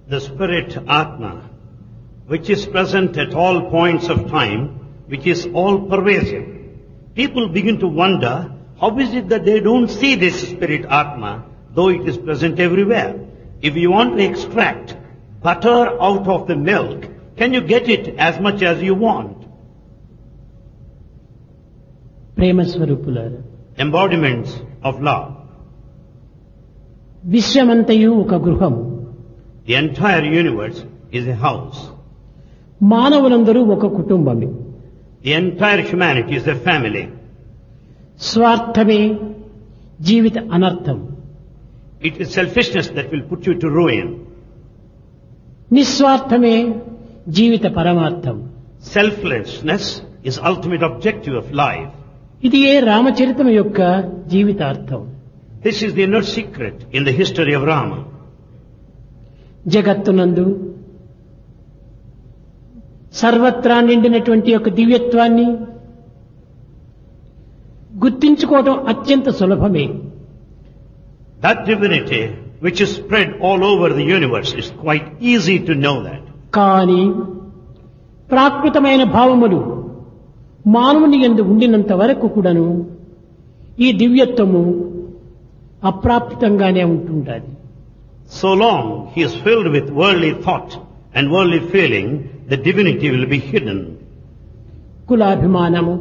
the spirit Atma, which is present at all points of time, which is all pervasive. People begin to wonder, how is it that they don't see this spirit Atma, though it is present everywhere? If you want to extract butter out of the milk, can you get it as much as you want? Prema స్వరూపులారు Embodiments of love. విశ్వమంతయు ఒక గృహము The entire universe is a house. మానవులందరూ ఒక కుటుంబమే The entire humanity is a family. స్వార్థమే జీవిత అనర్థం It is selfishness that will put you to ruin. నిస్వార్థమే జీవిత పరమార్థం Selflessness is ultimate objective of life. ఇది ఏ రామచరితం యొక్క జీవితార్థం This is the inner secret in the history of Rama. జగత్తునందు సర్వత్రా నిండినటువంటి యొక్క దివ్యత్వాన్ని గుర్తించుకోవడం అత్యంత సులభమే That divinity which is spread all over the universe is quite easy to know that. కానీ ప్రాకృతమైన భావములు మానవుని ఎందు ఉండినంత వరకు కూడాను ఈ దివ్యత్వము అప్రాప్తంగానే ఉంటుండాలి So long he is filled with worldly thought and worldly feeling, the divinity will be hidden. కులాభిమానము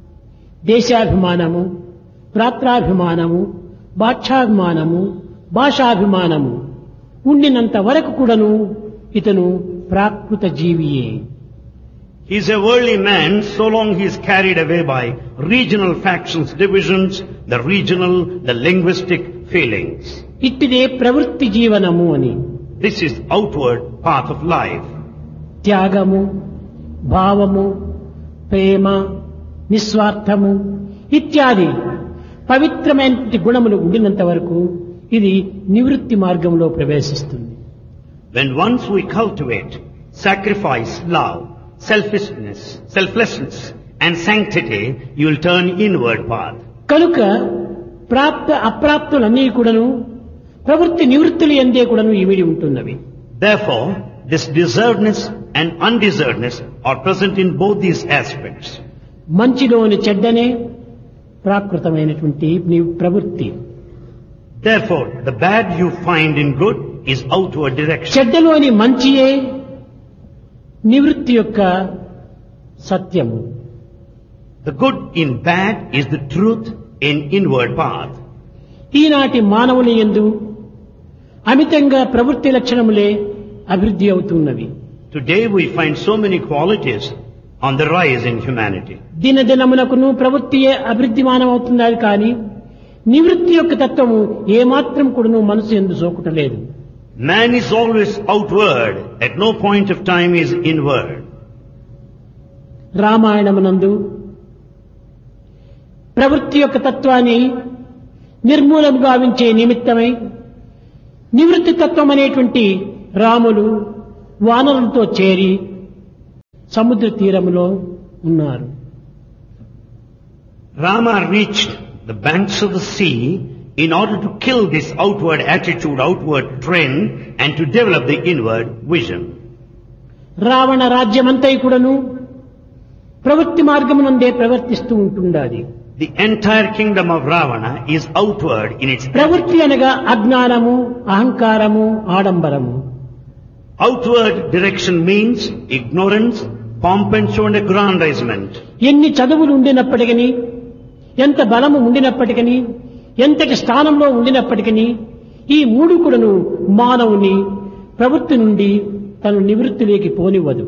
దేశాభిమానము ప్రాత్రాభిమానము బాధ్యాభిమానము భాషాభిమానము ఉండినంత వరకు కూడాను ఇతను ప్రాకృత జీవియే He is a worldly man so long he is carried away by regional factions, divisions, the regional, the linguistic feelings. ఇట్టిదే ప్రవృత్తి జీవనము అని This is outward path of life. త్యాగము భావము ప్రేమ నిస్వార్థము ఇత్యాది పవిత్రమైనటువంటి గుణములు ఉండినంత వరకు ఇది నివృత్తి మార్గంలో ప్రవేశిస్తుంది When once we cultivate sacrifice, love, selfishness, selflessness and sanctity, you will turn inward path. కనుక ప్రాప్త అప్రాప్తులన్నీ కూడాను ప్రవృత్తి నివృత్తులు ఎందే కూడాను ఇమిడి ఉంటున్నవి Therefore, this deservedness and undeservedness are present in both these aspects. మంచిలోని చెడ్డనే ప్రాకృతమైనటువంటి నీ ప్రవృత్తి Therefore, the bad you find in good is outward direction. చెడ్డలోని మంచియే నివృత్తి యొక్క సత్యము The good in bad is the truth in inward path. ఈనాటి మానవుని ఎందు అమితంగా ప్రవృత్తి లక్షణములే అభివృద్ధి అవుతున్నవి Today we find so many qualities on the rise in humanity. దినదినమునకును ప్రవృత్తియే అభివృద్ధిమానం అవుతున్నది కానీ నివృత్తి యొక్క తత్వము ఏమాత్రం కూడాను మనసు ఎందు సోకుటలేదు Man is always outward, at no point of time is inward. రామాయణమునందు ప్రవృత్తి యొక్క తత్వాన్ని నిర్మూలం గావించే నిమిత్తమై నివృత్తి తత్వం అనేటువంటి రాములు వానరులతో చేరి సముద్ర తీరములో ఉన్నారు Rama reached the banks of the sea in order to kill this outward attitude, outward trend, and to develop the inward vision. Ravana రాజ్యమంతై కూడాను ప్రవృత్తి మార్గమునందే ప్రవర్తిస్తూ ఉంటుండాలి The entire kingdom of Ravana is outward in its ప్రవృత్తి అనగా అజ్ఞానము అహంకారము ఆడంబరము outward direction means ignorance, pomp and show and aggrandizement. ఎన్ని చదువులు ఉండినప్పటికీ ఎంత బలము ఉండినప్పటికీ ఎంతటి స్థానంలో ఉండినప్పటికీ ఈ మూడు కూడాను మానవుని ప్రవృత్తి నుండి తను నివృత్తిలోకి పోనివ్వదు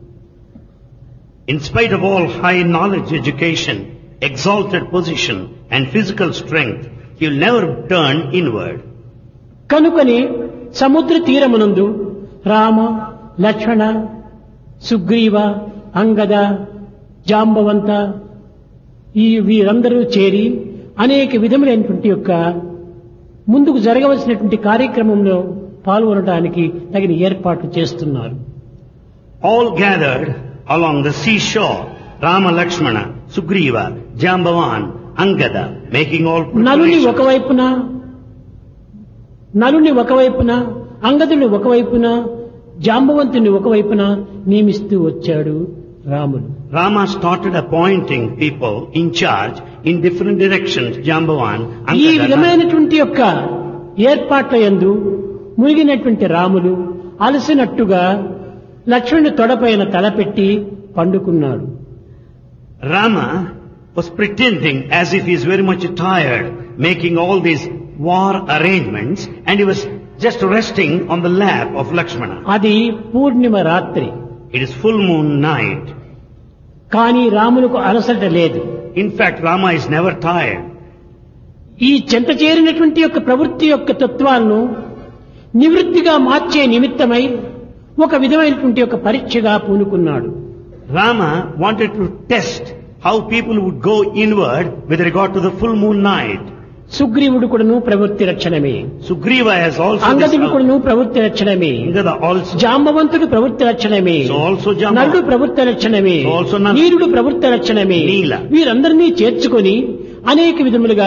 In spite of all high knowledge, education, exalted position and physical strength, he will never turn inward. కనుకనే సముద్ర తీరమునందు రామ లక్ష్మణ సుగ్రీవ అంగద జాంబవంత ఈ వీరందరూ చేరి అనేక విధములైనటువంటి యొక్క ముందుకు జరగవలసినటువంటి కార్యక్రమంలో పాల్గొనడానికి తగిన ఏర్పాట్లు చేస్తున్నారు All gathered along the seashore, Rama, Lakshmana, Sugriva, Jambavan, Angada, making all నలుని preparations. ఒకవైపున నలుని ఒకవైపున అంగదుని ఒకవైపున జాంబవంతుని ఒకవైపున నియమిస్తూ వచ్చాడు రాముడు Rama started appointing people in charge in different directions. Jambavan, ఈ Angada, విధమైనటువంటి యొక్క ఏర్పాట్ల యందు మునిగినటువంటి రాములు అలసినట్టుగా లక్ష్మణుని తొడపైన తలపెట్టి పండుకున్నాడు Rama was pretending as if he is very much tired, making all these war arrangements, and he was just resting on the lap of Lakshmana. అది పూర్ణిమ రాత్రి It is full moon night. కానీ రాములకు అలసట లేదు In fact, Rama is never tired. ఈ చెంత చేరినటువంటి యొక్క ప్రవృత్తి యొక్క తత్వాలను నివృత్తిగా మార్చే నిమిత్తమై ఒక విధమైనటువంటి ఒక పరీక్షగా పూనుకున్నాడు Rama wanted to test how people would go inward with regard to the full moon night. సుగ్రీవుడు కూడాను ప్రవృత్తి రక్షణమే Sugriva has also అంగదుడు this, కూడాను ప్రవృత్తి రక్షణమే Angada also, జాంబవంతుడు ప్రవృత్తి లక్షణమే so also నలుడు Jamba. ప్రవృత్తి లక్షణమే So also Nal. నీరుడు ప్రవృత్తి లక్షణమే నీల. వీరందరినీ చేర్చుకొని అనేక విధములుగా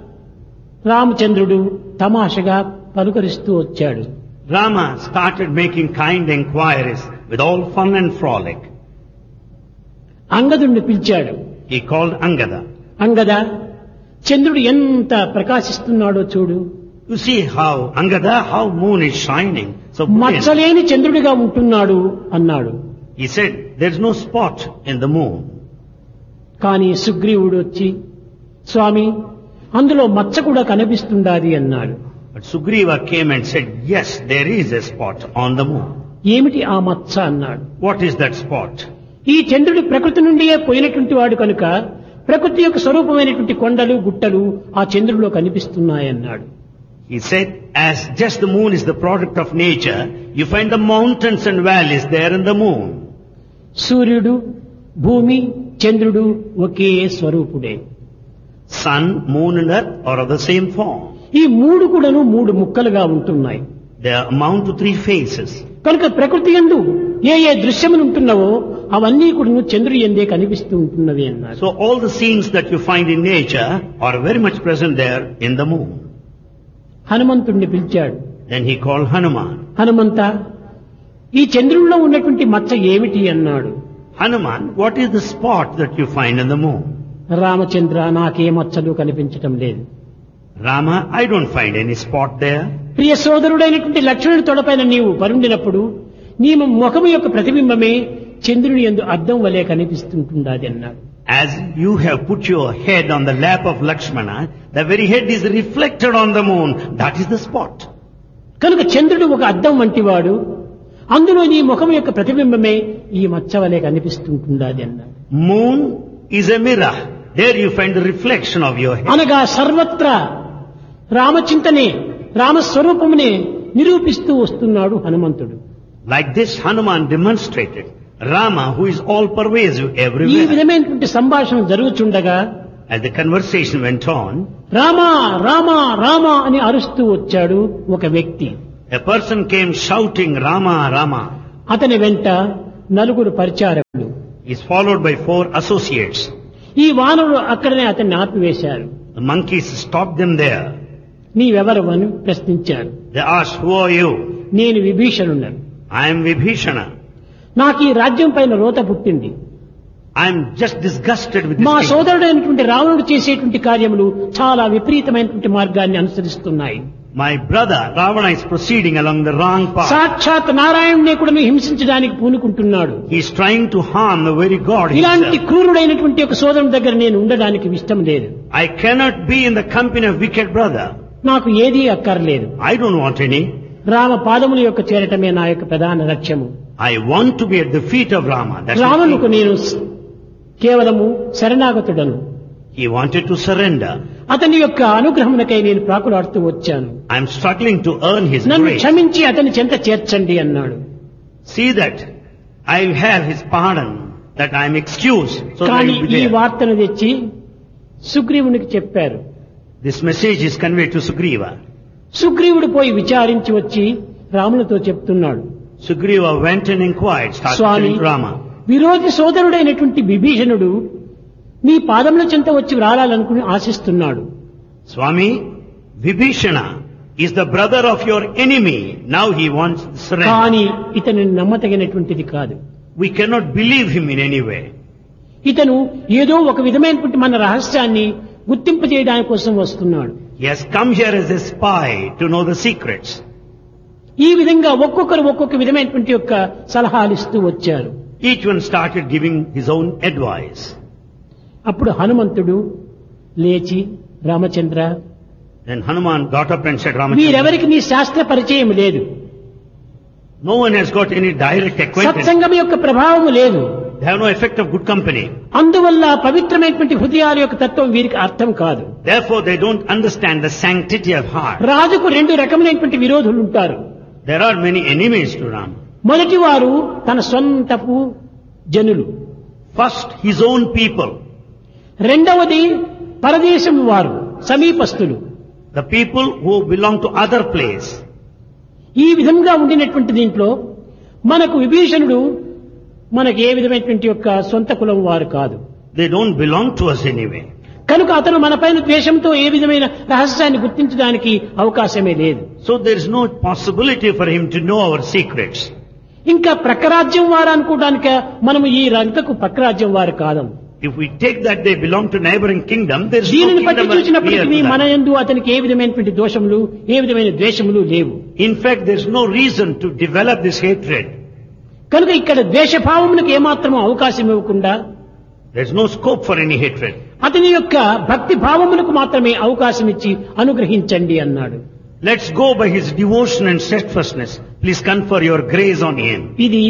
రామచంద్రుడు తమాషగా పలుకరిస్తూ వచ్చాడు Rama started making kind inquiries with all fun and frolic. అంగదుడిని పిలిచాడు He called Angada. అంగద చంద్రుడు ఎంత ప్రకాశిస్తున్నాడో చూడు You see how, Angada, how moon is shining. So brilliant. మచ్చలేని చంద్రుడిగా ఉంటున్నాడు అన్నాడు He said, there's no spot in the moon. కానీ సుగ్రీవుడు వచ్చి స్వామి అందులో మచ్చ కూడా కనిపిస్తుండాది అన్నాడు But Sugriva came and said, yes, there is a spot on the moon. ఏమిటి ఆ మచ్చ అన్నాడు What is that spot? ఈ చంద్రుడి ప్రకృతి నుండియే పోయినటువంటి వాడు కనుక ప్రకృతి యొక్క స్వరూపమైనటువంటి కొండలు గుట్టలు ఆ చంద్రుడిలో కనిపిస్తున్నాయన్నాడు He said, as just the moon is the product of nature, you find the mountains and valleys there in the moon. సూర్యుడు భూమి చంద్రుడు ఒకే స్వరూపుడే Sun, moon and earth are of the same form. ఈ మూడు కూడాను మూడు ముక్కలుగా ఉంటున్నాయి They amount to three faces. కనుక ప్రకృతి ఎందు ఏ ఏ దృశ్యములు ఉంటున్నావో అవన్నీ కూడా చంద్రుడి ఎందే కనిపిస్తూ ఉంటున్నవి అన్నారు So all the scenes that you find in nature are very much present there in the moon. హనుమంతుణ్ణి పిలిచాడు Then he called Hanuman. Hanumantha ఈ చంద్రుల్లో ఉన్నటువంటి మచ్చ ఏమిటి అన్నాడు Hanuman, what is the spot that you find in the moon? Ramachandra నాకే మచ్చలు కనిపించటం లేదు Rama, I don't find any spot there. ప్రియ సోదరుడైనటువంటి లక్ష్మణుడి తొడపైన నీవు పరుండినప్పుడు నీ ముఖము యొక్క ప్రతిబింబమే చంద్రుని ఎందు అద్దం వలె కనిపిస్తుంటున్నది అన్నాడు As you have put your head on the lap of Lakshmana, the very head is reflected on the moon. That is the spot. కనుక చంద్రుడు ఒక అద్దం వంటివాడు అందులో నీ ముఖం యొక్క ప్రతిబింబమే ఈ మచ్చ వలె కనిపిస్తుంటున్నది అన్నాడు Moon is a mirror. There you find the reflection of your head. అనగా సర్వత్రా రామచింతనే రామస్వరూపమునే నిరూపిస్తూ వస్తున్నాడు హనుమంతుడు Like this, Hanuman demonstrated Rama, who is all pervasive ఈ everywhere. విధమైనటువంటి సంభాషణ జరుగుచుండగా As the conversation went on, Rama Rama Rama అని అరుస్తూ వచ్చాడు ఒక వ్యక్తి a person came shouting Rama, Rama. అతని వెంట నలుగురు పరిచారకులు He is followed by four associates. ఈ వానరులు అక్కడనే అతన్ని ఆపివేశారు The monkeys stopped them there. నీవెవరు అని ప్రశ్నించారు They asked, who are you? నేను విభీషణున్నాను I am Vibhishana. నాకు ఈ రాజ్యం పైన రోత పుట్టింది I am just disgusted with this మా kingdom. సోదరుడైనటువంటి రావణుడు చేసేటువంటి కార్యములు చాలా విపరీతమైనటువంటి మార్గాన్ని అనుసరిస్తున్నాయి My brother Ravana is proceeding along the wrong path. సాక్షాత్ నారాయణుని కూడా హింసించడానికి పూనుకుంటున్నాడు He is trying to harm the very God ఇలాంటి himself. క్రూరుడైనటువంటి ఒక సోదరుని దగ్గర నేను ఉండడానికి ఇష్టం లేదు I cannot be in the company of wicked brother. నాకు ఏదీ అక్కర్లేదు I don't want any. Rama పాదముల యొక్క చేరటమే నా యొక్క ప్రధాన లక్ష్యము I want to be at the feet of Rama. That's రావణుకు the నేను స్- కేవలము శరణాగతుడను He wanted to surrender. అతని యొక్క అనుగ్రహమునకై నేను ప్రాకులాడుతూ వచ్చాను I am struggling to earn his నన్ను grace. క్షమించి అతని చెంత చేర్చండి అన్నాడు See that I will have his pardon, that I am excused. So that I కానీ will be ఈ there. వార్తను తెచ్చి సుగ్రీవునికి చెప్పారు This message is conveyed to Sugriva. సుగ్రీవుడు పోయి విచారించి వచ్చి రామునితో చెప్తున్నాడు Sugriva went and inquired, started Swamy telling Rama. విరోధి సోదరుడైనటువంటి విభీషణుడు నీ పాదముల చెంత వచ్చి రాలాలనుకుని ఆశిస్తున్నాడు Swami, Vibhishana is the brother of your enemy. Now he wants surrender. కానీ ఇతను నమ్మతగినటువంటిది కాదు We cannot believe him in any way. ఇతను ఏదో ఒక విధమైనటువంటి మన రహస్యాన్ని గుర్తింపు చేయడానికి కోసం వస్తున్నాడు He has come here as a spy to know the secrets. ఈ విధంగా ఒక్కొక్కరు ఒక్కొక్క విధమైనటువంటి యొక్క సలహాలు ఇస్తూ వచ్చారు Each one started giving his own advice. అప్పుడు హనుమంతుడు లేచి Ramachandra Then Hanuman got up and said, Ramachandra, వీరెవరికి నీ శాస్త్ర పరిచయం లేదు no one has got any direct acquaintance. సత్సంగం యొక్క ప్రభావం లేదు They have no effect of good company. అందువల్ల పవిత్రమైనటువంటి హృదయాల యొక్క తత్వం వీరికి అర్థం కాదు Therefore, they don't understand the sanctity of heart. రాజుకు రెండు రకములైనటువంటి విరోధులు ఉంటారు There are many enemies to Ram. మొదటి వారు తన సొంతపు జనులు First, his own people. రెండవది పరదేశం వారు సమీపస్తులు The people who belong to other place. ఈ విధంగా ఉండినటువంటి దీంట్లో మనకు విభీషణుడు మనకు ఏ విధమైనటువంటి యొక్క సొంత కులం వారు కాదు They don't belong to us anyway. కనుక అతను మనపైన ద్వేషంతో ఏ విధమైన రహస్యాన్ని గుర్తించడానికి అవకాశమే లేదు So there is no possibility for him to know our secrets. ఇంకా ప్రక్కరాజ్యం వారు అనుకోవడానికి మనము ఈ రంకకు ప్రక్కరాజ్యం వారు కాదం If we take that they belong to neighboring kingdom, there is no దీనిని బట్టి kingdom near చూసినప్పటికీ to మన that. యందు అతనికి ఏ విధమైనటువంటి దోషములు ఏ విధమైన ద్వేషములు లేవు In fact, there is no reason to develop this hatred. కనుక ఇక్కడ ద్వేషభావములకు ఏమాత్రం అవకాశం ఇవ్వకుండా There is no scope for any hatred. అతని యొక్క భక్తి భావములకు మాత్రమే అవకాశం ఇచ్చి అనుగ్రహించండి అన్నాడు Let's go by his devotion and steadfastness. Please confer your grace on him. ఇది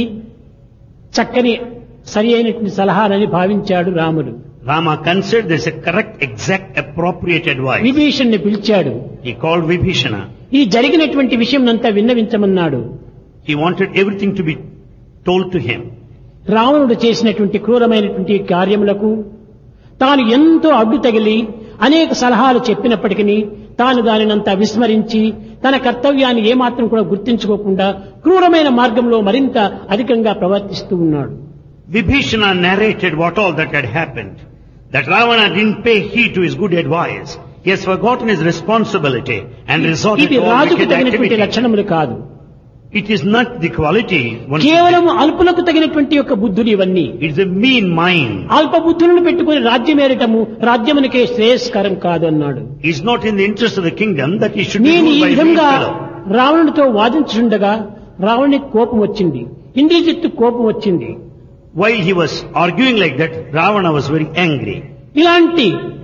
చక్కని సరి అయినటువంటి సలహానని భావించాడు రాముడు Rama considered this a correct, exact, appropriate advice. విభీషణ్ణి పిలిచాడు He called Vibhishana. ఈ జరిగినటువంటి విషయం అంతా విన్నవించమన్నాడు He wanted everything to be told to him. రావణుడు చేసినటువంటి క్రూరమైనటువంటి కార్యములకు తాను ఎంతో అడ్డు తగిలి అనేక సలహాలు చెప్పినప్పటికీ తాను దానినంతా విస్మరించి తన కర్తవ్యాన్ని ఏమాత్రం కూడా గుర్తించుకోకుండా క్రూరమైన మార్గంలో మరింత అధికంగా ప్రవర్తిస్తూ ఉన్నాడు Vibhishana narrated what all that had happened. That Ravana didn't pay heed to his good advice. He has forgotten his responsibility and resorted ఇది to all రాజుకు wicked తగినటువంటి activity. లక్షణములు కాదు It is not the quality one should కేవలం అల్పులకు తగినటువంటి యొక్క బుద్ధులు ఇవన్నీ take. It's a mean mind. అల్ప బుద్ధులను పెట్టుకుని రాజ్యమేరటము రాజ్యమునికే శ్రేయస్కరం కాదు అన్నాడు It's not in the interest of the kingdom that he should be నేను ఈ ruled by a mean విధంగా fellow. రావణుడితో వాదించుండగా రావణునికి కోపం వచ్చింది ఇంద్రజిత్తు కోపం వచ్చింది While he was arguing like that, Ravana was very angry. ఇలాంటి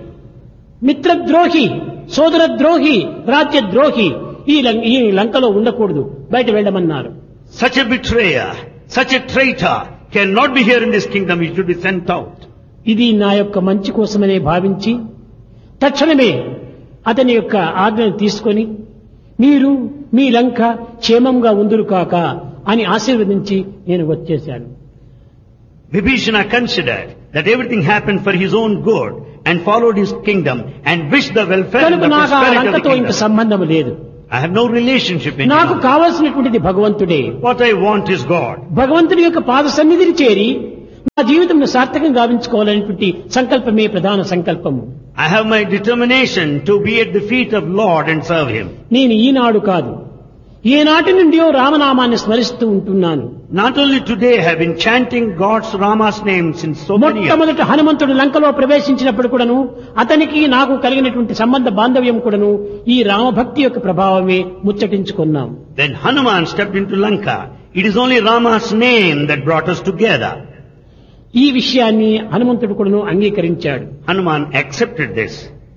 మిత్రద్రోహి సోదరద్రోహి రాజ్యద్రోహి ఈ లం- ఈ లంకలో ఉండకూడదు బయట వెళ్ళమన్నారు Such a betrayer, such a traitor cannot be here in this kingdom. He should be sent out. ఇది నా యొక్క మంచి కోసమనే భావించి తక్షణమే అతని యొక్క ఆజ్ఞను తీసుకొని మీరు మీ లంక క్షేమంగా ఉందురు కాక అని ఆశీర్వదించి నేను వచ్చేశాను Vibhishana considered that everything happened for his own good and followed his kingdom and wished the welfare and కనుక the నాకు ఆ prosperity of the లంకతో ఇంక kingdom. సంబంధం లేదు I have no relationship in నాకు కావలసినటువంటిది భగవంతుడే What I want is God. భగవంతుని యొక్క పాద సన్నిధిని చేరి నా జీవితం సార్థకం గావించుకోవాలనేటువంటి సంకల్పమే ప్రధాన సంకల్పము I have my determination to be at the feet of Lord and serve Him. నేను ఈనాడు కాదు ఏనాటి నుండియో రామనామాన్ని స్మరిస్తూ ఉంటున్నాను Not only today I have been chanting God's Rama's name since so many years. మొట్టమొదట హనుమంతుడు లంకలో ప్రవేశించినప్పుడు కూడాను అతనికి నాకు కలిగినటువంటి సంబంధ బాంధవ్యం కూడాను ఈ రామభక్తి యొక్క ప్రభావమే ముచ్చటించుకున్నాం Then Hanuman stepped into Lanka. It is only Rama's name that brought us together. ఈ విషయాన్ని హనుమంతుడు కూడాను అంగీకరించాడు Hanuman accepted this.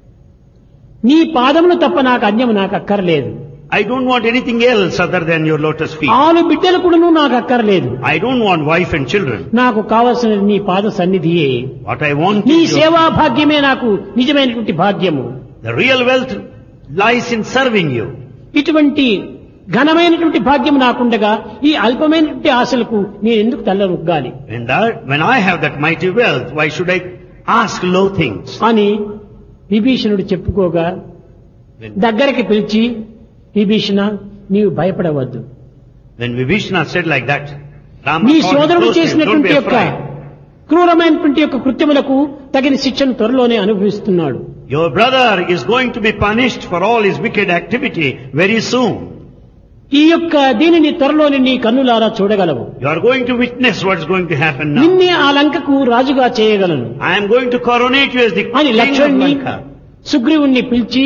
నీ పాదములు తప్ప నాకు అన్యము నాకు అక్కర్లేదు I don't want anything else other than your lotus feet. ఆలు బిడ్డలు కూడాను నాకు అక్కర్లేదు I don't want wife and children. నాకు కావలసినది నీ పాద సన్నిధియే What I want నీ is your- సేవా భాగ్యమే నాకు నిజమైనటువంటి భాగ్యము the real wealth lies in serving you. ఇటువంటి ఘనమైనటువంటి భాగ్యం నాకుండగా ఈ అల్పమైనటువంటి ఆశలకు నేను ఎందుకు తల్లరొగ్గాలి When, that, when I have that mighty wealth, why should I ask low things? అని విభీషణుడు చెప్పుకోగా When, దగ్గరికి పిలిచి విభీషణ నీవు భయపడవద్దు when Vibhishana said like that, Rama నీ called him సోదరుడు close to him, don't చేసినటువంటి be యొక్క afraid. క్రూరమైనటువంటి యొక్క కృత్యములకు తగిన శిక్షను త్వరలోనే అనుభవిస్తున్నాడు Your brother is going to be punished for all his wicked activity very soon. ఈ యొక్క దీనిని త్వరలోని నీ కన్నులారా చూడగలవు You are going to witness what's going to happen now. నిన్నే ఆ లంకకు రాజుగా చేయగలను I am going to coronate you as the అని king of లక్ష్మణ్ణి Lanka. సుగ్రీవుణ్ణి పిలిచి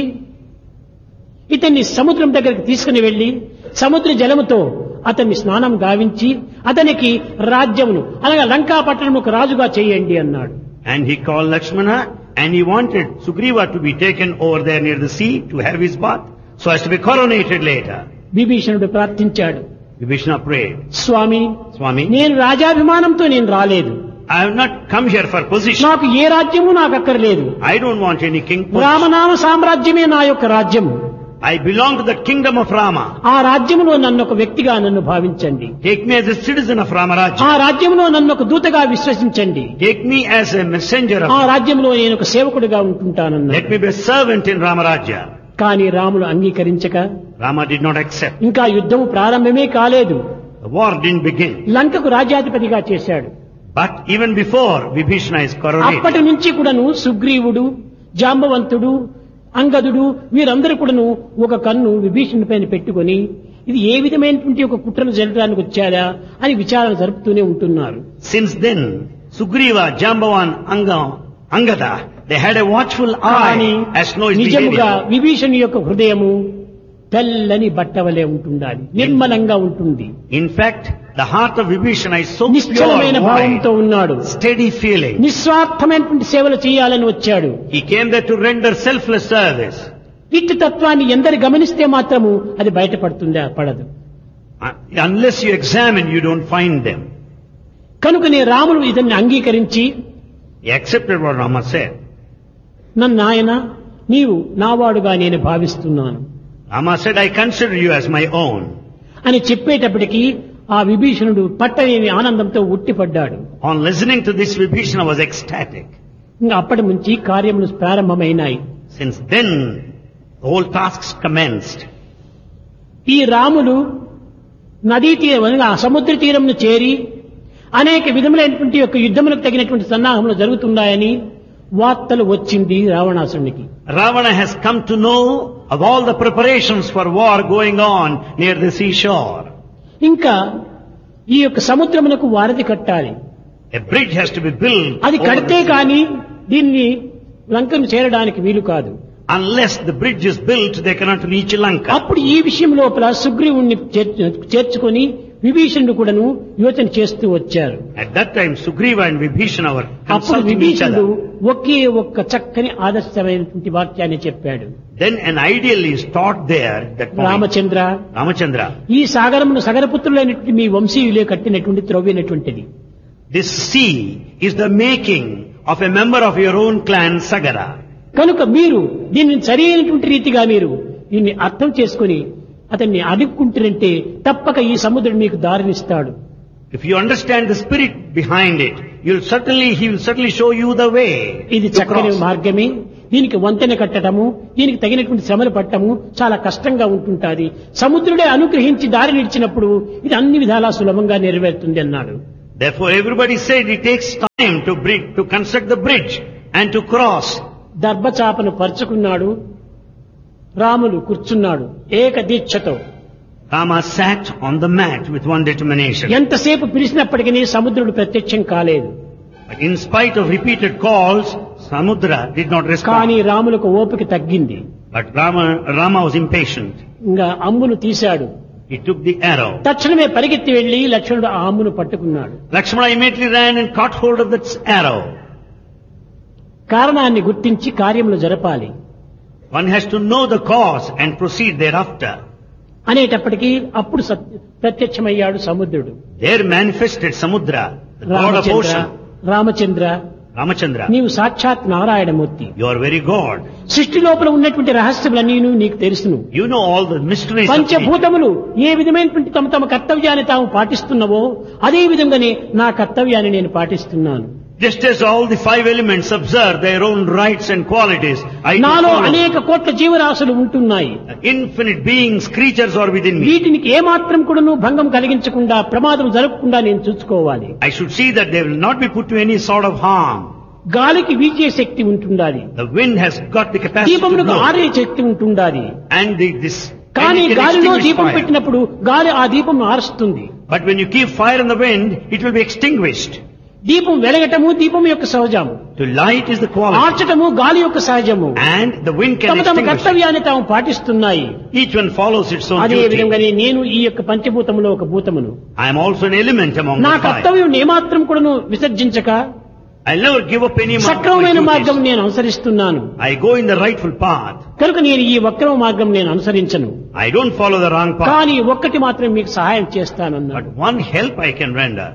ఇతన్ని సముద్రం దగ్గరికి తీసుకుని వెళ్లి సముద్ర జలముతో అతన్ని స్నానం గావించి అతనికి రాజ్యమును అనగా లంకా పట్టణముకు రాజుగా చేయండి అన్నాడు And he called Lakshmana and he wanted Sugriva to be taken over there near the sea to have his bath so as to be coronated later. విభీషణుడు ప్రార్థించాడు Vibhishana prayed, స్వామి Swami, నేను రాజాభిమానంతో నేను రాలేదు I have not come here for position. నాకు ఏ రాజ్యము నాకు అక్కర్లేదు I don't want any king position. రామనామ సామ్రాజ్యమే నా యొక్క రాజ్యము I belong to the kingdom of Rama. ఆ రాజ్యములో నన్ను ఒక వ్యక్తిగా నన్ను భావించండి Take me as a citizen of ఆ Ramarajya. రాజ్యంలో నన్ను ఒక దూతగా విశ్వసించండి Take me as a messenger ఆ of రాజ్యంలో నేను ఒక సేవకుడిగా ఉంటుంటానన్నా Let me be a servant in Ramarajya. కానీ Ramulu అంగీకరించక Rama did not accept. ఇంకా యుద్ధము ప్రారంభమే కాలేదు The war didn't begin. లంకకు రాజ్యాధిపతిగా చేశాడు But even before Vibhishana is అప్పటి coronated, నుంచి కూడాను సుగ్రీవుడు జాంబవంతుడు అంగదుడు వీరందరూ కూడాను ఒక కన్ను విభీషణుడి పైన పెట్టుకొని ఇది ఏ విధమైనటువంటి ఒక కుట్రను జరగడానికి వచ్చారా అని విచారణ జరుపుతూనే ఉంటున్నారు since then, Sugriva, Jambavan, Anga, Angada, they had a watchful కానీ eye as snow is నిజముగా behaving. విభీషణి యొక్క హృదయము తెల్లని బట్టవలే ఉంటుండాలి నిర్మలంగా ఉంటుంది In fact, the heart of Vibhishana is so నిశ్చలమైన pure, భావంతో wide, ఉన్నాడు steady feeling. నిస్వార్థమైనటువంటి సేవలు చేయాలని వచ్చాడు He came there to render selfless service. ఇట్టి తత్వాన్ని ఎందరు గమనిస్తే మాత్రము అది బయటపడుతుందా పడదు Uh, Unless you examine, you don't find them. కనుకనే రాముడు ఇతన్ని అంగీకరించి He accepted what Rama said. నన్ను ఆయన నీవు నావాడుగా నేను భావిస్తున్నాను Rama said, I consider you as my own. అని చెప్పేటప్పటికి ఆ విభీషణుడు పట్టలేని ఆనందంతో ఉట్టిపడ్డాడు On listening to this, Vibhishana was ecstatic. ఇంకా అప్పటి నుంచి కార్యములు ప్రారంభమైనాయి Since then, the whole tasks commenced. ఈ రాములు నదీ తీరం ఆ సముద్ర తీరంను చేరి అనేక విధములైనటువంటి యొక్క యుద్ధములకు తగినటువంటి సన్నాహములు జరుగుతున్నాయని వార్తలు వచ్చింది రావణాసురునికి Ravana has come to know of all the preparations for war going on near the seashore. ఇంకా ఈ యొక్క సముద్రమునకు వారధి కట్టాలి A bridge has to be built. అది over కడితే the sea. కాని దీన్ని లంకను చేరడానికి వీలు కాదు Unless the bridge is built, they cannot reach Lanka. అప్పుడు ఈ విషయం లోపల సుగ్రీవుణ్ణి చేర్చు- చేర్చుకొని విభీషణుడు కూడాను యోచన చేస్తూ వచ్చారు At that time, Sugriva and Vibhishana were అప్పుడు consulting each విభీషణుడు other. ఒకే ఒక్క చక్కని ఆదర్శమైనటువంటి వాక్యాన్ని చెప్పాడు Then an ideal is taught there at that point. Ramachandra Ramachandra, ఈ సాగరమును సగరపుత్రులైనటువంటి మీ వంశీయులే కట్టినటువంటి త్రవ్వినటువంటిది this sea is the making of a member of your own clan, Sagara. కనుక మీరు దీన్ని సరైనటువంటి రీతిగా మీరు దీన్ని అర్థం చేసుకుని అతన్ని అడుక్కుంటారంటే తప్పక ఈ సముద్రుడు మీకు దారినిస్తాడు If you understand the spirit behind it, you'll certainly, he will certainly show you the way ఇది to చక్కని cross. మార్గమే దీనికి వంతెన కట్టడము దీనికి తగినటువంటి శ్రమలు పట్టము చాలా కష్టంగా ఉంటుంటాది సముద్రుడే అనుగ్రహించి దారి నిడిచినప్పుడు ఇది అన్ని విధాలా సులభంగా నెరవేరుతుంది అన్నాడు Therefore, everybody said it takes time to bridge, to construct the bridge and to cross. దర్భచాపను పరుచుకున్నాడు Ramulu కూర్చున్నాడు ఏక దీక్షతో Rama sat on the mat with one determination. ఎంతసేపు పిలిచినప్పటికీ సముద్రుడు ప్రత్యక్షం కాలేదు But in spite of repeated calls, Samudra did not కానీ respond. రాములకు ఓపిక తగ్గింది But Rama, Rama was impatient. ఇంకా అమ్మును తీశాడు He took the arrow. తక్షణమే పరిగెత్తి వెళ్లి లక్ష్మణుడు ఆ అమ్మును పట్టుకున్నాడు Lakshmana immediately ran and caught hold of that arrow. కారణాన్ని గుర్తించి కార్యములు జరపాలి One has to know the cause and proceed thereafter. అనేటప్పటికీ అప్పుడు సత్- ప్రత్యక్షమయ్యాడు సముద్రుడు There manifested Samudra, the god of Ramachandra ocean. Ramachandra Ramachandra, నీవు సాక్షాత్ Narayanamurthy you are very God. సృష్టి లోపల ఉన్నటువంటి రహస్యములన్నీ నీకు తెలుసును You know all the mysteries of nature. పంచభూతములు ఏ విధమైనటువంటి తమ తమ కర్తవ్యాన్ని తాము పాటిస్తున్నవో అదే విధంగానే నా కర్తవ్యాన్ని నేను పాటిస్తున్నాను Just as all the five elements observe their own rights and qualities, I do నాలో follow. అనేక కోట్ల జీవరాశులు ఉంటున్నాయి Infinite beings, creatures are within me. వీటికి ఏమాత్రం కూడాను భంగం కలిగించకుండా ప్రమాదం జరగకుండా నేను చూసుకోవాలి I should see that they will not be put to any sort of harm. గాలికి వీచే శక్తి ఉంటుండాలి The wind has got the capacity to దీపమునకు blow. ఆరే శక్తి ఉంటుండాలి And the, this, కానీ and it can గాలిలో extinguish దీపం fire. పెట్టినప్పుడు గాలి ఆ దీపం ఆరుస్తుంది But when you keep fire in the wind, it will be extinguished. దీపం వెలగటము దీపం యొక్క సహజము To light is the quality. ఆర్చటము గాలి యొక్క సహజము And the wind can తమ తమ extinguish. it. కర్తవ్యాన్ని తాము పాటిస్తున్నాయి Each one follows its own అదే duty. విధంగానే నేను ఈ యొక్క పంచభూతములో ఒక భూతమును I am also an element among నా the five. కర్తవ్యం ఏమాత్రం కూడాను విసర్జించక I'll never give up any of సక్రమమైన my మార్గం duties. నేను అనుసరిస్తున్నాను I go in the rightful path. కనుక నేను ఈ వక్రమ మార్గం నేను అనుసరించను I don't follow the wrong path. కానీ ఒక్కటి మాత్రం మీకు సహాయం చేస్తానన్నాడు But one help I can render.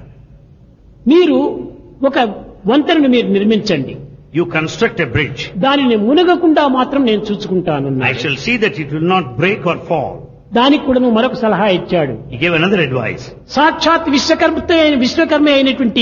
మీరు ఒక వంతెనను మీరు నిర్మించండి You construct a bridge. దానిని మునగకుండా మాత్రం నేను I చూసుకుంటాను shall see that it will not break or fall. దానికి కూడా నువ్వు మరొక సలహా ఇచ్చాడు He gave another advice. సాక్షాత్ విశ్వకర్మతో అయిన విశ్వకర్మ అయినటువంటి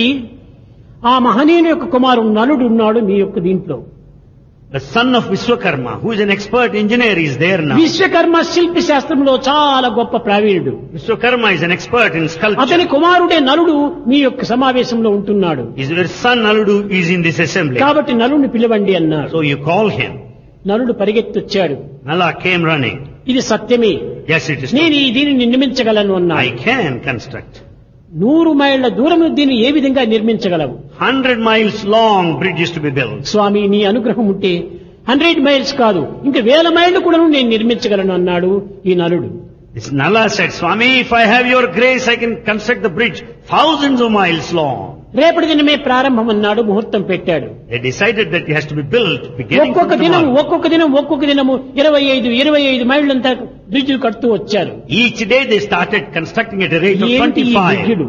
ఆ మహనీయుని యొక్క కుమారుడు నలుడు ఉన్నాడు మీ యొక్క దీంట్లో The son of Vishwakarma, who is an expert engineer, is there now. Vishwakarma శిల్పి శాస్త్రంలో చాలా గొప్ప ప్రావీణుడు Vishwakarma is an expert in అతని sculpture. కుమారుడే నలుడు మీ యొక్క సమావేశంలో ఉంటున్నాడు His son Naludu is in this assembly. కాబట్టి నలుడిని పిలవండి అన్నాడు So you call him. నలుడు పరిగెత్తొచ్చాడు Nala came running. ఇది సత్యమే Yes, it is నేను true. ఈ దీనిని నిర్మించగలను I అన్నాడు can construct. నూరు మైళ్ళ దూరం దీన్ని ఏ విధంగా నిర్మించగలవు Hundred miles long bridge is to be built. స్వామి నీ అనుగ్రహం ఉంటే హండ్రెడ్ మైల్స్ కాదు ఇంకా వేల మైళ్ళు కూడా నేను నిర్మించగలను అన్నాడు ఈ నలుడు This Nala said, Swami, if I have your grace, I can construct the bridge thousands of miles long. రేపటి దినమే ప్రారంభం అన్నాడు ముహూర్తం పెట్టాడు They decided that it has to be built beginning ఒక్కొక్క from దినం tomorrow. ఒక్కొక్క దినం ఒక్కొక్క దినము ఇరవై ఐదు ఇరవై ఐదు మైళ్ళంతా బ్రిడ్జిలు కడుతూ వచ్చారు Each day they started constructing at a rate of ఏంటి ఈ 25. బ్రిడ్జిలు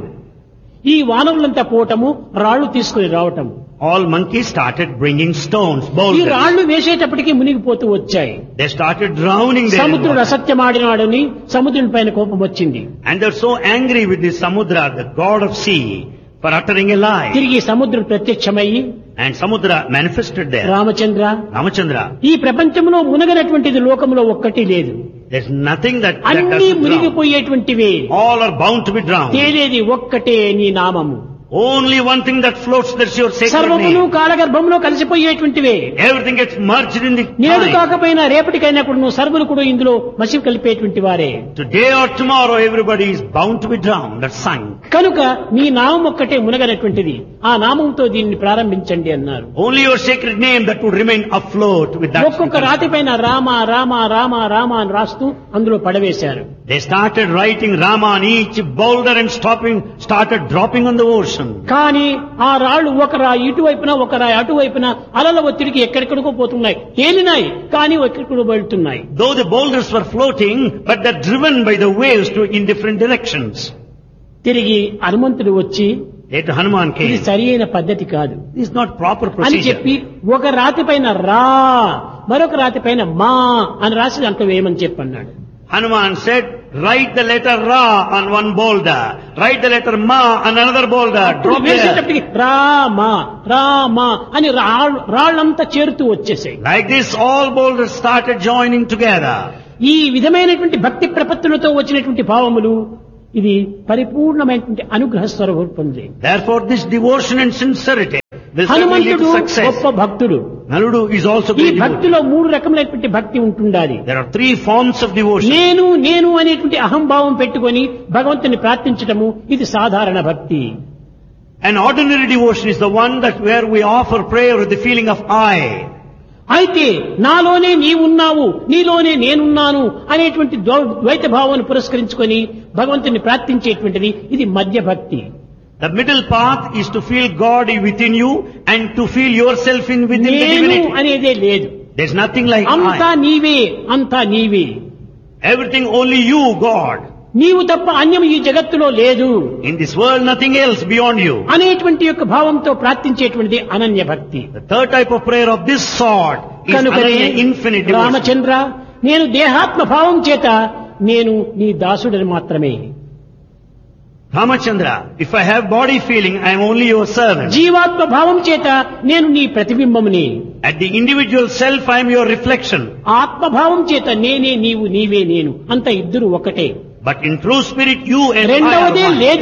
ఈ వానరులంతా పోవటము రాళ్లు తీసుకుని రావటము All monkeys started bringing stones, ఈ boulders. రాళ్లు వేసేటప్పటికి మునిగిపోతూ వచ్చాయి They started drowning there. in సముద్రుడు water. అసత్యమాడినాడని సముద్రుని పైన కోపం వచ్చింది And they're so angry with this Samudra, the god of sea, for uttering a lie. తిరిగి సముద్రుడు ప్రత్యక్షమయ్యి And Samudra manifested there. Ramachandra Ramachandra, ఈ ప్రపంచంలో మునగనటువంటిది లోకంలో ఒక్కటి లేదు there's nothing that, that అన్ని doesn't drown. మునిగిపోయేటువంటివే All are bound to be drowned. తేలేది ఒక్కటే నీ నామము Only one thing that floats, that's your sacred సర్వమును name. కాలగర్భంలో కలిసిపోయేటువంటివే Everything gets merged in the నేడు time. కాకపోయినా రేపటికైనా కూడా నువ్వు సర్వులు కూడా ఇందులో మసి కలిపేటువంటి వారే Today or tomorrow, everybody is bound to be drowned or sunk. కనుక నీ నామం ఒక్కటే మునగనటువంటిది ఆ నామంతో దీన్ని ప్రారంభించండి అన్నారు Only your sacred name that would remain afloat with that. ఒక్కొక్క రాతి పైన రామ రామ రామ రామ అని రాస్తూ అందులో పడవేశారు They started writing Rama on each boulder and stopping, started dropping on the ocean. కానీ ఆ రాళ్లు ఒక రాయి ఇటువైపున ఒక రాయి అటువైపున అలల ఒత్తిడికి ఎక్కడెక్కడికో పోతున్నాయి తేలినాయి కానీ ఎక్కడికో వెళ్తున్నాయి Though the boulders were floating, but they're driven by the waves to in different directions. తిరిగి హనుమంతుడు వచ్చి Later Hanuman ఇది came. సరి అయిన పద్ధతి కాదు This is not proper అని procedure. చెప్పి ఒక రాతి పైన రా మరొక రాతి పైన మా అని రాసి దాంట్లో వేయమని చెప్పి అన్నాడు Hanuman said, write the letter Ra on one boulder, write the letter Ma on another boulder, drop there. వేసేటప్పటికి Rama Rama అని రాళ్ళు రాళ్ళంతా చేరుతూ వచ్చేసాయి Like this, all boulders started joining together. ఈ విధమైనటువంటి భక్తి ప్రపత్తులతో వచ్చినటువంటి భావములు ఇది పరిపూర్ణమైనటువంటి అనుగ్రహ స్వరూపంది Therefore, this devotion and sincerity will certainly lead హనుమంతుడు to success. గొప్ప భక్తుడు Naludu is also ఈ great devotee. భక్తిలో మూడు రకములైనటువంటి భక్తి ఉంటుండాలి There are three forms of devotion. నేను నేను అనేటువంటి అహంభావం పెట్టుకొని భగవంతుని ప్రార్థించటము ఇది సాధారణ భక్తి An ordinary devotion is the one that where we offer prayer with the feeling of I. అయితే నాలోనే నీవున్నావు నీలోనే నేనున్నాను అనేటువంటి ద్వై- ద్వైత భావాన్ని పురస్కరించుకొని భగవంతుని ప్రార్థించేటువంటిది ఇది మధ్య భక్తి The middle path is to feel God within you and to feel yourself in within the నేను divinity. అనేదే లేదు There's nothing like అంతా I. నీవే అంతా నీవే Everything only you, God. నీవు తప్ప అన్యం ఈ జగత్తులో లేదు In this world, nothing else beyond you. అనేటువంటి యొక్క భావంతో ప్రార్థించేటువంటిది అనన్య భక్తి The third type of prayer of this sort is కనుకనే ananya, infinite devotion. రామచంద్ర నేను దేహాత్మ భావం చేత నేను నీ దాసుడని మాత్రమే Ramachandra, if I have body feeling, I am only your servant. జీవాత్మ భావం చేత నేను నీ ప్రతిబింబముని At the individual self, I am your reflection. ఆత్మభావం చేత నేనే నీవు నీవే నేను అంత ఇద్దరు ఒకటే But in true spirit, you and I are రెండవదే one. లేదు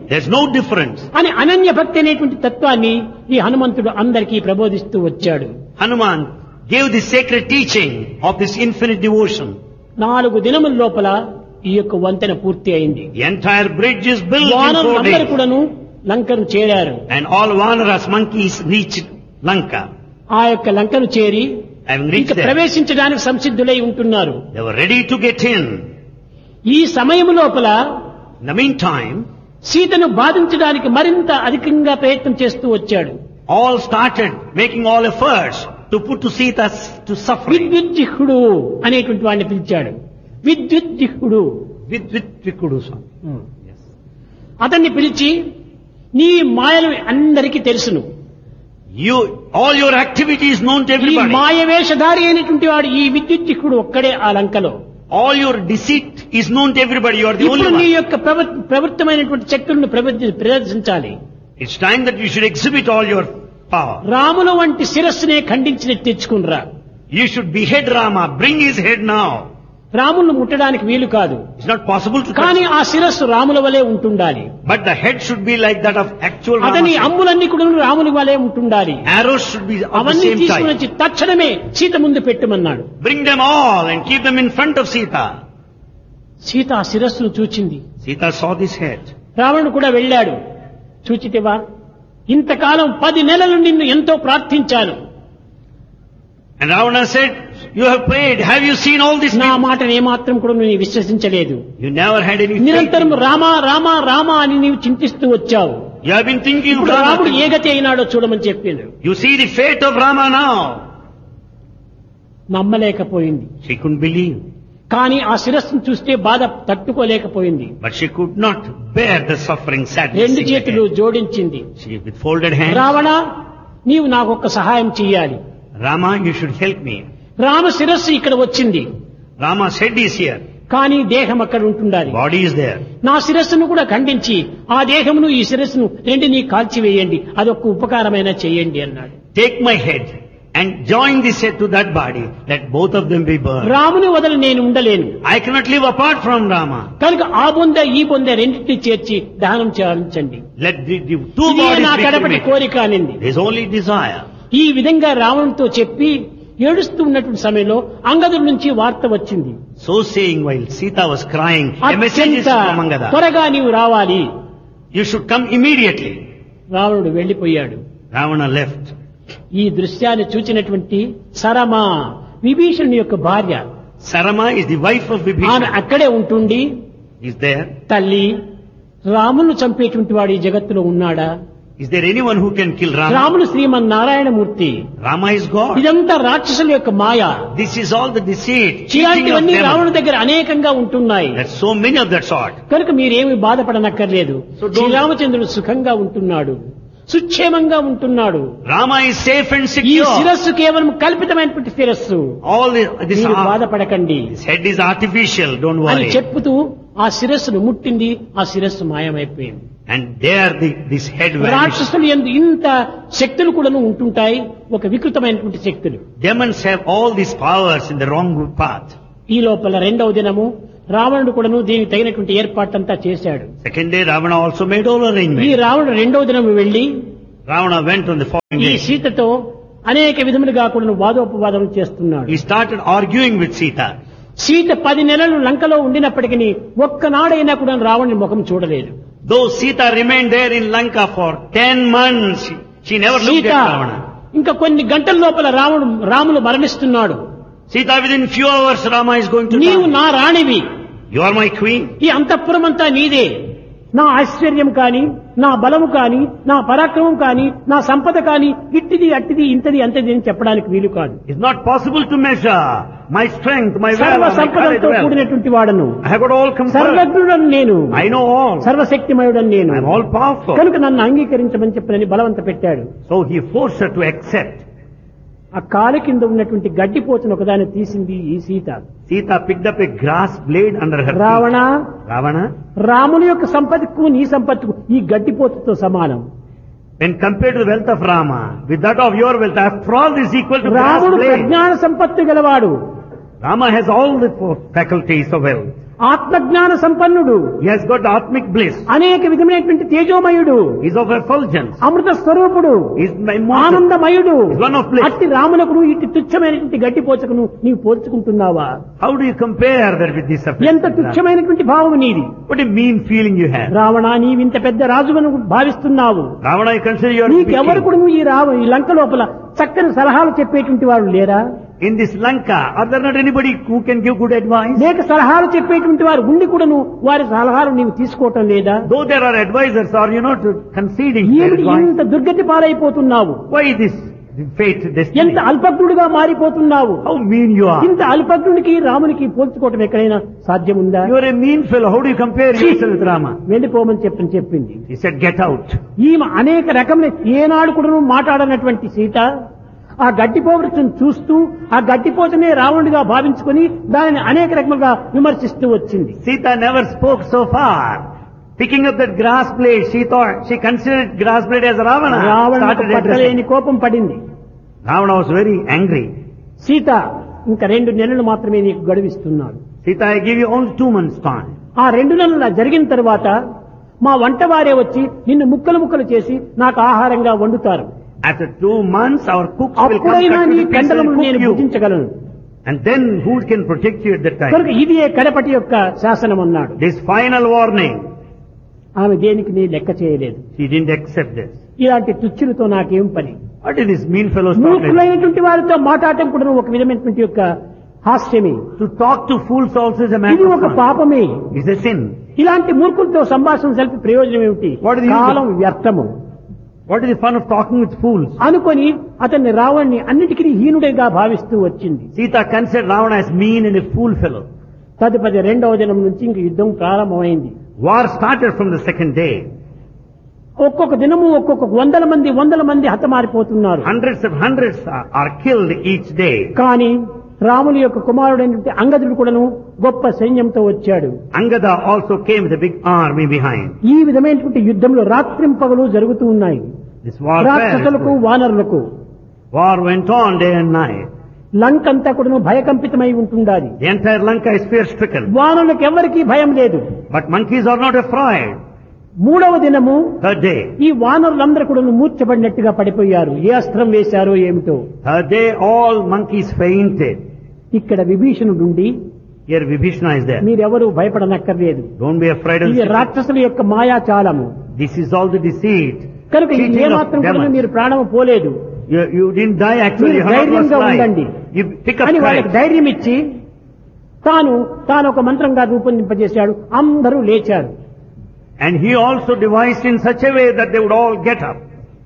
There's no difference. అని అనన్య భక్తి అనేటువంటి తత్వాన్ని ఈ హనుమంతుడు అందరికీ ప్రబోధిస్తూ వచ్చాడు Hanuman gave the sacred teaching of this infinite devotion. నాలుగు దినముల లోపల ఈ యొక్క వంతెన పూర్తి అయింది The entire bridge is built in four వానరులందరూ days. కూడాను లంకను చేరారు And all Vanaras monkeys reached Lanka. ఆ యొక్క లంకను చేరి Having ఇంకా reached there, ప్రవేశించడానికి సంసిద్ధులై ఉంటున్నారు they were ready to get in. ఈ సమయం లోపల In the meantime, సీతను బాధించడానికి మరింత అధికంగా ప్రయత్నం చేస్తూ వచ్చాడు all started making all efforts to put to Sita to suffering. విద్యుజ్జిహుడు అనేటువంటి వాడిని పిలిచాడు విద్యుజ్జిహుడు With, with Vikudu Swami. Yes. అతన్ని పిలిచి నీ మాయలు అందరికీ తెలుసును You, all your activity is known to ఈ everybody. మాయ వేషధారి అయినటువంటి వాడు ఈ విద్యుజ్జిహుడు ఒక్కడే ఆ లంకలో All your deceit is known to everybody. You are the ఇప్పుడు only నీ one. యొక్క ప్రవ- ప్రవృత్తమైనటువంటి శక్తులను ప్రవర్తి- ప్రదర్శించాలి It's time that you should exhibit all your power. రాముల వంటి శిరస్సునే ఖండించి తెచ్చుకునిరా You should behead Rama. Bring his head now. రాములను ముట్టడానికి వీలు కాదు It's not possible to కానీ touch. ఆ శిరస్సు రాముల వలె ఉంటుండాలి But the head should be like that of actual అతని Rama. అమ్ములన్నీ కూడా రాముని వలె ఉంటుండాలి Arrows should be of the అవన్నీ same తీసుకుని type. వచ్చి తక్షణమే సీత ముందు పెట్టమన్నాడు Bring them all and keep them in front of Sita. Sita ఆ శిరస్సును చూచింది Sita saw this head. రావణుడు కూడా వెళ్ళాడు చూచితివా ఇంతకాలం పది నెలలు నిన్ను ఎంతో ప్రార్థించాను And Ravana said, you have prayed. Have you seen all this? నా మాటను ఏమాత్రం కూడా నువ్వు విశ్వసించలేదు You never had any faith. నిరంతరం రామా రామా రామా అని నీవు చింతిస్తూ వచ్చావు You have been thinking of ఇప్పుడు రాముడు ఏ Rama. గతి అయినాడో చూడమని చెప్పిండు You see the fate of Rama now. నమ్మలేకపోయింది She couldn't believe. కానీ ఆ శిరస్సును చూస్తే బాధ తట్టుకోలేకపోయింది But she could not bear the suffering sadness. రెండు in the చేతులు head. జోడించింది She with folded hands. Ravana నీవు నాకు ఒక్క సహాయం చెయ్యాలి Rama, you should help me. Rama శిరస్సు ఇక్కడ వచ్చింది Rama's head is here. కానీ దేహం అక్కడ ఉంటుండాలి Body is there. నా శిరస్సును కూడా ఖండించి ఆ దేహమును ఈ శిరస్సును రెండిని కాల్చివేయండి అదొక ఉపకారమైన చేయండి అన్నాడు Take my head and join this head to that body. Let both of them be burned. రాముని వదలి నేను ఉండలేను I cannot live apart from Rama. కనుక ఆ బొంద ఈ బొంద రెండింటిని చేర్చి దహనం చేయించండి Let the, the two ఇదే bodies నా be కడపటి cremated. కోరిక అనింది There is only desire. ఈ విధంగా రావణుతో చెప్పి ఏడుస్తూ ఉన్నటువంటి సమయంలో అంగదుల నుంచి వార్త వచ్చింది So saying while Sita was crying, a message is అత్యంత from Angada. త్వరగా నీవు రావాలి You should come immediately. రావణుడు వెళ్లిపోయాడు Ravana left. ఈ దృశ్యాన్ని చూచినటువంటి సరమా విభీషణుని యొక్క భార్య Sarama is the wife of ఆమె Vibhishana. అక్కడే ఉంటుండి Is there? తల్లి రామును చంపేటువంటి వాడు ఈ జగత్తులో ఉన్నాడా Is there anyone who can kill Rama? రాముడు శ్రీమన్నారాయణమూర్తి Rama is God. ఇదంతా రాక్షసుల యొక్క మాయ This is all the deceit, cheating of ఇలాంటివన్నీ రావణుడి them. దగ్గర అనేకంగా ఉంటున్నాయి There's so many of that sort. కనుక మీరేమి బాధపడనక్కర్లేదు So don't- శ్రీరామచంద్రుడు సుఖంగా ఉంటున్నాడు సుక్షేమంగా ఉంటున్నాడు Rama is safe and ఈ secure. శిరస్సు కేవలం కల్పితమైనటువంటి శిరస్సు All this, this, మీరు ar- బాధపడకండి this head is artificial, don't అని worry. చెప్పుతూ ఆ శిరస్సును ముట్టింది ఆ శిరస్సు మాయమైపోయింది And there the, this head vanished. రాక్షసులు ఎందు ఇంత శక్తులు కూడాను ఉంటుంటాయి ఒక వికృతమైనటువంటి శక్తులు Demons have all these powers in the wrong path. ఈ లోపల రెండవ దినము రావణుడు కూడాను దీనికి తగినటువంటి ఏర్పాట్లంతా చేశాడు Second day, Ravana also made all ఈ arrangements. రావణుడు రెండవ దినం వెళ్లి Ravana went on the following ఈ day. సీతతో అనేక విధములుగా కూడా వాదోపవాదం చేస్తున్నాడు He started arguing with Sita. Sita పది నెలలు లంకలో ఉండినప్పటికీ ఒక్కనాడైనా కూడా రావణుని ముఖం చూడలేదు Though Sita remained there in Lanka for ten months, she, she never looked Sita at Ravana. ఇంకా కొన్ని గంటల లోపల రాముడు Ramulu మరణిస్తున్నాడు Sita, within few hours, Rama is going to నీవు die. నా రాణివి You are my queen. ఈ అంతఃపురం అంతా నీదే నా ఐశ్వర్యం కాని నా బలము కాని నా పరాక్రమం కాని నా సంపద కాని ఇట్టిది అట్టిది ఇంతది అంతది అని చెప్పడానికి వీలు కాదు It's not possible to measure my strength, my సర్వ valor, my courage సంపదలతో well. కూడినటువంటి వాడను I have got all comfort. సర్వజ్ఞుడను నేను I know all. సర్వశక్తిమయుడను నేను I'm all powerful. కనుక నన్ను అంగీకరించమని చెప్పని బలవంత పెట్టాడు So he forced her to accept. ఆ కాలు కింద ఉన్నటువంటి గడ్డిపోతును ఒకదాన్ని తీసింది ఈ Sita Sita picked up a grass blade under her Ravana feet. Ravana, రాముని యొక్క సంపత్తికు నీ సంపత్తికు ఈ గడ్డిపోతుతో సమానం when compared to the wealth of Rama, with that of your wealth, after all this is equal to grass రాముడు blade. ప్రజ్ఞాన సంపత్తి గలవాడు Rama has all the four faculties of wealth. ఆత్మజ్ఞాన సంపన్నుడు He has got the Atmic bliss. అనేక విధమైనటువంటి తేజోమయుడు He's of effulgence. అమృత స్వరూపుడు He's immortal. ఆనందమయుడు He's one of bliss. అట్టి రామునకును ఇట్టి తుచ్చమైనటువంటి గడ్డిపోచకును నీవు పోల్చుకుంటున్నావా How do you compare that with this ఎంత affliction? తుచ్చమైనటువంటి భావం నీది What a mean feeling you have. Ravana నీవింత పెద్ద రాజువను భావిస్తున్నావు Ravana, I consider you are నీకెవరు wicked. కూడా నువ్వు ఈ రావ ఈ లంక లోపల చక్కని సలహాలు చెప్పేటువంటి వాడు లేరా In this Lanka, are there not anybody who can give good advice? లేక సలహాలు చెప్పేటువంటి వారు ఉండి కూడా నువ్వు వారి సలహాలు నీవు తీసుకోవటం లేదా Though there are advisors, are you not conceding their ఏమిటి advice? ఇంత దుర్గతి పాలైపోతున్నావు Why this fate, destiny? ఎంత అల్పజ్ఞుడిగా మారిపోతున్నావు How mean you are. ఇంత అల్పజ్ఞుడికి రామునికి పోల్చుకోవటం ఎక్కడైనా సాధ్యముందా You are a mean fellow. How do you compare yourself with Rama? వెళ్ళిపోమని చెప్పని చెప్పింది He said, get out. ఈమె అనేక రకమైన ఏనాడు కూడా మాట్లాడనటువంటి సీత ఆ గడ్డిపోవచ్చును చూస్తూ ఆ గడ్డిపోతనే రావణుడిగా భావించుకొని దానిని అనేక రకములుగా విమర్శిస్తూ వచ్చింది Sita never spoke so far. Picking up that grass blade, she thought, she considered grass blade as Ravana. రావణుడికి Started addressing. పట్టలేని కోపం పడింది Ravana was very angry. Sita ఇంకా రెండు నెలలు మాత్రమే నీకు గడువిస్తున్నాడు Sita, I give you only two months time. ఆ రెండు నెలల జరిగిన తర్వాత మా వంటవారే వచ్చి నిన్ను ముక్కలు ముక్కలు చేసి నాకు ఆహారంగా వండుతారు After two months, our cooks will come అప్పుడైనా cut నీ to the pieces and పెండలమును నేను cook you. భుజించగలను And then who can protect you at that కనుక time? ఇది కడపటి యొక్క శాసనం అన్నాడు This final warning, ఆమె దేనికి నీ లెక్క చేయలేదు she didn't accept this. ఇలాంటి తుచ్చులతో నాకేం పని What is this mean fellows talk like? మూర్ఖులైనటువంటి వారితో మాట్లాడటం కూడా ఒక విధమైనటువంటి యొక్క హాస్యమే To talk to fools also is a ఇది matter ఒక of fun. పాపమే It's a sin. ఇలాంటి మూర్ఖులతో సంభాషణ జరిపి ప్రయోజనం ఏమిటి What is the use of- కాలం వ్యర్థము What is the fun of talking with fools? అనుకొని అతన్ని రావణ్ణి అన్నిటికీ హీనుడిగా భావిస్తూ వచ్చింది Sita considered Ravana as mean and a fool fellow. తదుపరి రెండవ దినం నుంచి ఇంక యుద్ధం ప్రారంభమైంది War started from the second day. ఒక్కొక్క దినము ఒక్కొక్క వందల మంది వందల మంది హతమారిపోతున్నారు Hundreds of hundreds are, are killed each day. కానీ రాముని యొక్క కుమారుడైనటువంటి అంగదుడు కూడాను గొప్ప సైన్యంతో వచ్చాడు Angada also came with a big army behind. ఈ విధమైనటువంటి యుద్ధంలో రాత్రింపగలు జరుగుతూ ఉన్నాయి This warfare. రాక్షసులకు వానరులకు War went on day and night. లంక అంతా కూడాను భయకంపితమై ఉంటుండాలి The entire Lanka is fear stricken. వానరులకు ఎవరికీ భయం లేదు But monkeys are not afraid. మూడవ దినము Third day. ఈ వానరులందరూ కూడా మూర్చబడినట్టుగా పడిపోయారు ఏ అస్త్రం వేశారో ఏమిటో Third day all monkeys fainted. ఇక్కడ విభీషణుడుండి Here Vibhishana is there. మీరెవరూ భయపడనక్కర్లేదు Don't be afraid of ఇది this. రాక్షసుల యొక్క మాయాచాలము This is all the deceit. కనుక ఇది Cheating of ఏమాత్రం కూడా demons. మీరు ప్రాణము పోలేదు You, you didn't die actually. You మీరు have not lost ధైర్యంగా life. ఉండండి. You pick up అని వాళ్ళకి courage. ధైర్యం ఇచ్చి తాను తాను ఒక మంత్రంగా రూపొందింపజేశాడు అందరూ లేచారు And he also devised in such a way that they would all get up.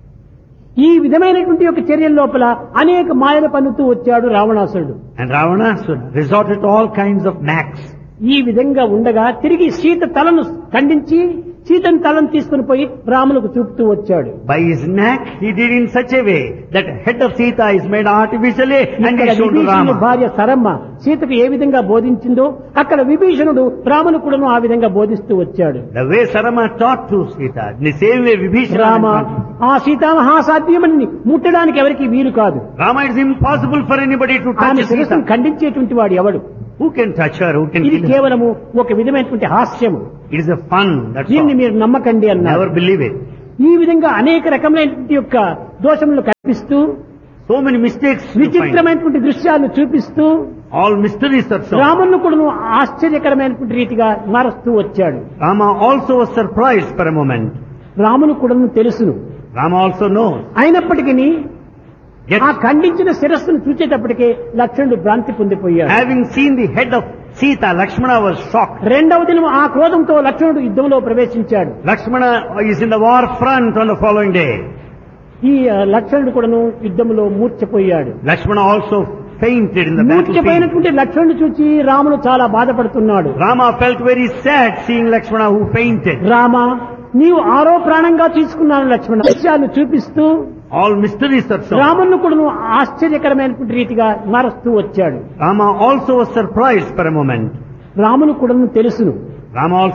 ఈ విధమైనటువంటి యొక్క చర్యల లోపల అనేక మాయలు పన్నుతూ వచ్చాడు రావణాసురుడు And Ravana resorted to all kinds of knacks. ఈ విధంగా ఉండగా తిరిగి సీత తలను ఖండించి సీతను తలను తీసుకుని పోయి రాములకు చూపుతూ వచ్చాడు By his knack, he did in such a way that head of Sita is made artificially and ఇక్కడ he showed to విభీషణుడి Rama. భార్య సరమ్మ సీతకు ఏ విధంగా బోధించిందో అక్కడ విభీషణుడు రామును కూడాను ఆ విధంగా బోధిస్తూ వచ్చాడు The way Sarama taught to Sita, in the same way Vibhishana Rama taught. ఆ సీతామహాసాధ్యమని ముట్టడానికి ఎవరికి వీలు కాదు Rama, it is impossible for anybody to ఆమె touch శిరస్సును Sita. ఖండించేటువంటి వాడు ఎవడు Who can touch her? Who can ఇది kill her? కేవలము ఒక విధమైనటువంటి హాస్యము It is a fun, that's దీన్ని all. మీరు నమ్మకండి అన్నారు Never believe it. ఈ విధంగా అనేక రకమైనటువంటి యొక్క దోషములు కల్పిస్తూ So many mistakes you find. విచిత్రమైనటువంటి దృశ్యాలను చూపిస్తూ All mysteries are solved. రామును కూడా ఆశ్చర్యకరమైనటువంటి రీతిగా మారుస్తూ వచ్చాడు Rama also was surprised for a moment. రామును కూడా తెలుసును Rama also knows. అయినప్పటికీ Yet, ఆ ఖండించిన శిరస్సును చూచేటప్పటికే లక్ష్మణుడు భ్రాంతి పొందిపోయాడు having seen the head of Sita, Lakshmana was shocked. రెండవ దినం ఆ క్రోధంతో లక్ష్మణుడు యుద్ధంలో ప్రవేశించాడు Lakshmana is in the war front on the following day. ఈ ఆ, లక్ష్మణుడు కూడాను యుద్ధంలో మూర్ఛపోయాడు Lakshmana also fainted in the battlefield. మూర్ఛపోయినటువంటి లక్ష్మణుడు చూచి రాముడు చాలా బాధపడుతున్నాడు Rama felt very sad seeing Lakshmana who fainted. Rama నీవు ఆరో ప్రాణంగా తీసుకున్నాను లక్ష్మణ విషయాన్ని చూపిస్తూ All mysteries are solved. రామును కూడా ఆశ్చర్యకరమైనటువంటి రీతిగా మారుస్తూ వచ్చాడు Rama also was surprised for a moment. రామును కూడా తెలుసును Rama also